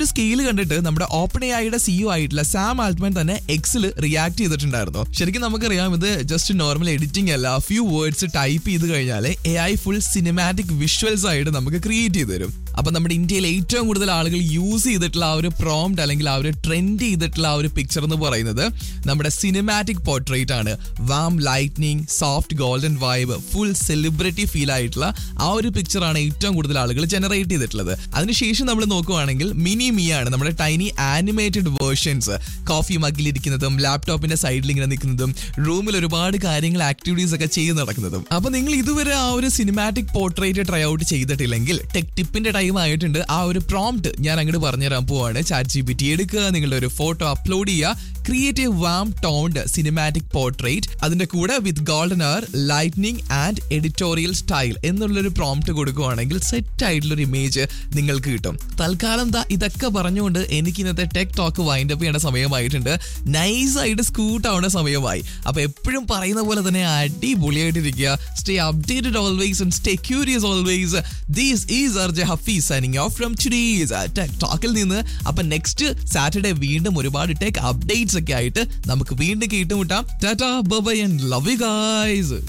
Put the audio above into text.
scale കണ്ടിട്ട് നമ്മുടെ open A ഐയുടെ സിഇഒ ആയിട്ടുള്ള സാം ആൽട്ട്മാൻ തന്നെ എക്സിൽ റിയാക്ട് ചെയ്തിട്ടുണ്ടായിരുന്നു ശരിക്കും നമുക്കറിയാം ഇത് ജസ്റ്റ് നോർമൽ എഡിറ്റിംഗ് അല്ല ഫ്യൂ വേർഡ്സ് ടൈപ്പ് ചെയ്ത് കഴിഞ്ഞാൽ A I full cinematic visuals ആയിട്ട് നമുക്ക് ക്രിയേറ്റ് ചെയ്ത് തരും അപ്പൊ നമ്മുടെ ഇന്ത്യയിൽ ഏറ്റവും കൂടുതൽ ആളുകൾ യൂസ് ചെയ്തിട്ടുള്ള ആ ഒരു പ്രോംപ്റ്റ് അല്ലെങ്കിൽ ആ ഒരു ട്രെൻഡ് ചെയ്തിട്ടുള്ള ആ ഒരു പിക്ചർ എന്ന് പറയുന്നത് നമ്മുടെ സിനിമാറ്റിക് പോർട്രേറ്റ് ആണ് warm lightning soft golden vibe full celebrity feel ആയിട്ടുള്ള ആ ഒരു പിക്ചറാണ് ഏറ്റവും കൂടുതൽ ആളുകൾ ജനറേറ്റ് ചെയ്തിട്ടുള്ളത് അതിനുശേഷം നമ്മൾ നോക്കുവാണെങ്കിൽ മിനി മി ആണ് നമ്മുടെ ടൈനി ആനിമേറ്റഡ് വേർഷൻസ് കോഫി മഗ്ഗിലിരിക്കുന്നതും ലാപ്ടോപ്പിന്റെ സൈഡിൽ ഇങ്ങനെ നിൽക്കുന്നതും റൂമിൽ ഒരുപാട് കാര്യങ്ങൾ ആക്ടിവിറ്റീസ് ഒക്കെ ചെയ്ത് നടക്കുന്നതും അപ്പൊ നിങ്ങൾ ഇതുവരെ ആ ഒരു സിനിമാറ്റിക് പോർട്രേറ്റ് ട്രൈ ഔട്ട് ചെയ്തിട്ടില്ലെങ്കിൽ ടെക് ടിപ്പിന്റെ ടൈം ആയിട്ടുണ്ട് ആ ഒരു പ്രോംപ്റ്റ് ഞാൻ അങ്ങോട്ട് പറഞ്ഞുതരാൻ പോവാണ് ചാറ്റ് ജി പി ടി എടുക്കുക നിങ്ങളുടെ ഒരു ഫോട്ടോ അപ്ലോഡ് ചെയ്യുക creative warm toned cinematic portrait അതിന്റെ കൂടെ with golden hour lightning and editorial style എന്നുള്ളൊരു പ്രോംപ്റ്റ് കൊടുക്കുവാണെങ്കിൽ സെറ്റ് ആയിട്ടുള്ള ഒരു ഇമേജ് നിങ്ങൾക്ക് കിട്ടും തൽക്കാലം ദാ ഇതൊക്കെ പറഞ്ഞുകൊണ്ട് എനിക്ക് ഇന്നത്തെ ടെക് ടോക്ക് വൈൻഡ് അപ്പ് ചെയ്യേണ്ട സമയമായിട്ടുണ്ട് നൈസ് ആയിട്ട് സ്കൂട്ട് ആവേണ്ട സമയമായി അപ്പൊ എപ്പോഴും പറയുന്ന പോലെ തന്നെ അടിപൊളിയായിട്ടിരിക്കുക stay updated always and stay curious always these is R Hafeez signing off from today's tech ടോക്കിൽ നിന്ന് അപ്പൊ നെക്സ്റ്റ് സാറ്റർഡേ വീണ്ടും ഒരുപാട് ടെക് അപ്ഡേറ്റ്സ് ഒക്കെ ആയിട്ട് നമുക്ക് വീണ്ടും കേട്ടുമുട്ടാം tata bye and love you guys